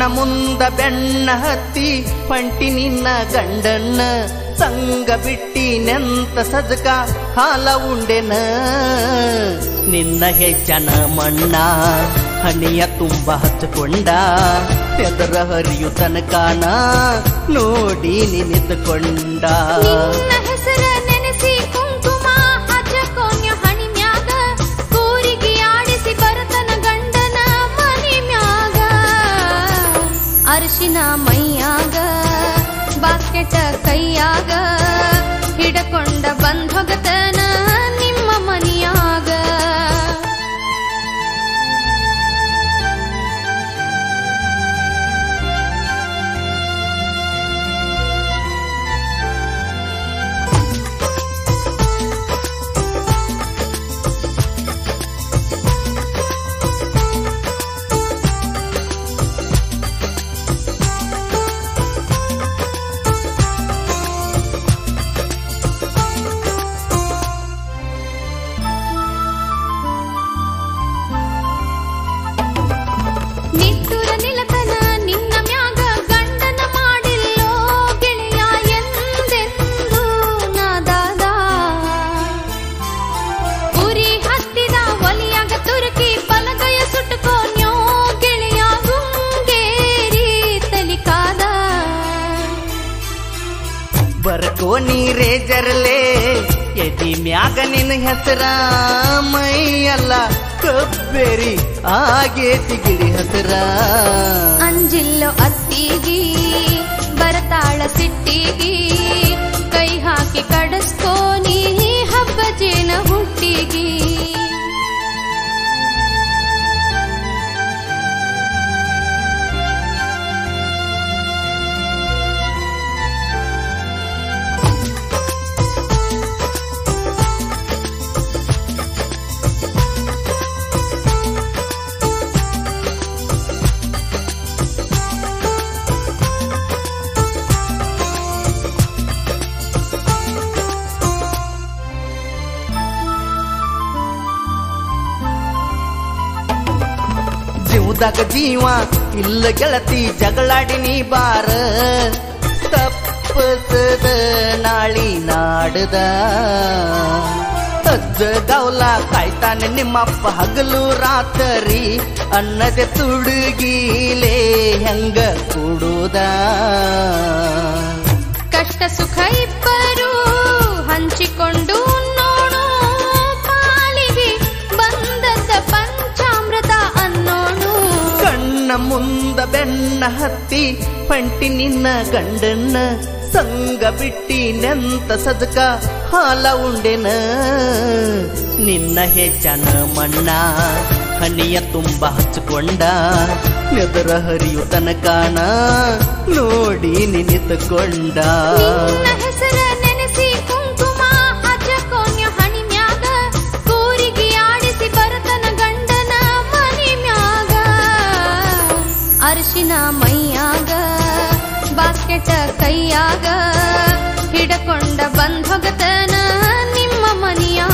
ಮುಂದ ಬೆಣ್ಣ ಹತ್ತಿ ಪಂಟಿ ನಿನ್ನ ಗಂಡನ್ನ ಸಂಗ ಬಿಟ್ಟಿ ನೆಂತ ಸದಕ ಹಾಲ ಉಂಡೆನ ನಿನ್ನ ಹೆಜ್ಜನ ಮಣ್ಣ ಹಣಿಯ ತುಂಬ ಹಚ್ಕೊಂಡ ಎದರ ಹರಿಯು ತನಕಾನ ನೋಡಿ ನಿಂತುಕೊಂಡ ನಿನ್ನ ಹೆಸರ ನೆನೆಸಿ ಕುಂಕುಮ ಹಚ್ಚಕೋನ್ಯ ಹಣಿ ಮ್ಯಾಗ ಕೂರಿಗೆ ಆಡಿಸಿ ಬರತನ ಗಂಡನ ಮನಿ ಮ್ಯಾಗ ಅರಿಶಿನ ಮೈಯಾಗ ಬಾಸ್ಕೆಟ ಕೈಯಾಗ ಹಿಡಕೊಂಡ ಬಂದೊಗತನ ನಿಮ್ಮ ಮನಿಯಾಗ ನಿಟ್ಟುರ ನಿಲತನ ನಿನ್ನ ಮ್ಯಾಗ ಗಂಡನ ಮಾಡಿಲ್ಲೋ ಗೆಳೆಯ ಎಂದೆಂದು ನಾದಾದ ಉರಿ ಹತ್ತಿದ ಒಲಿಯಾಗ ತುರುಕಿ ಬಲಗಯ ಸುಟ್ಟುಕೋನ್ಯೋ ಗೆಳೆಯ ಗುಂಗೇರಿ ತಲಿಕಾದ ಬರ್ಕೋ ನೀರೇ ಜರಲೆ ಎದಿ ಮ್ಯಾಗ ನಿನ್ನ ಹೆಸರ ಮೈಯಲ್ಲ ಕಬ್ಬೇರಿ ಆಗೇತಿ ಗಿಡಿ ಹಸರ ಅಂಜಿಲ್ಲೋ ಅತ್ತಿಗಿ ಬರತಾಳ ಸಿಟ್ಟಿಗಿ ಕೈ ಹಾಕಿ ಕಡಸ್ಕೋ ನೀ ಹಬ್ಬ ಜೇನ ಹುಟ್ಟಿಗಿ ಜೀವದಾಗ ಜೀವ ಇಲ್ಲ ಗೆಳತಿ ಜಗಳಾಡಿ ನೀ ಬಾರ ತಪ್ಪಸದ ನಾಳಿ ನಾಡದ ಅಜ್ಜ ಗೌಲ ಕಾಯ್ತಾನೆ ನಿಮ್ಮಪ್ಪ ಹಗಲು ರಾತ್ರಿ ಅನ್ನದೆ ತುಡುಗಿಲೇ ಹೆಂಗ ಕೂಡುದ ಕಷ್ಟ ಸುಖ ಇಬ್ಬರು ಹಂಚಿಕೊಂಡು ನೋಣು ಪಾಲಿಗೆ ಬಂದದ್ದ ಪಂಚಾಮೃತ ಅನ್ನೋಣು ಕಣ್ಣ ಮುಂದ ಬೆನ್ನ ಹತ್ತಿ ಪಂಟಿ ನಿನ್ನ ಗಂಡನ್ನ ಸಂಗ ಬಿಟ್ಟಿ ನೆಂತ ಸದಕ ಹಾಲ ಉಂಡೆನ ನಿನ್ನ ಹೆಚ್ಚನ ಮಣ್ಣ ಹನಿಯ ತುಂಬ ಹಚ್ಕೊಂಡ ನೆದರ ಹರಿಯು ತನಕಾನ ನೋಡಿ ನಿಂತುಕೊಂಡ ನಿನ್ನ ಹೆಸರ ನೆನೆಸಿ ಕುಂಕುಮ ಹಚ್ಚಕೋನ್ಯ ಹಣಿ ಮ್ಯಾಗ ಕೂರಿಗೆ ಆಡಿಸಿ ಬರತನ ಗಂಡನ ಮನಿ ಮ್ಯಾಗ ಅರಿಶಿನ ಮೈಯಾಗ ಬಾಸ್ಕೆಟ ಕೈಯಾಗ ಹಿಡಕೊಂಡ ಬಂದೊಗತನ ನಿಮ್ಮ ಮನಿಯಾಗ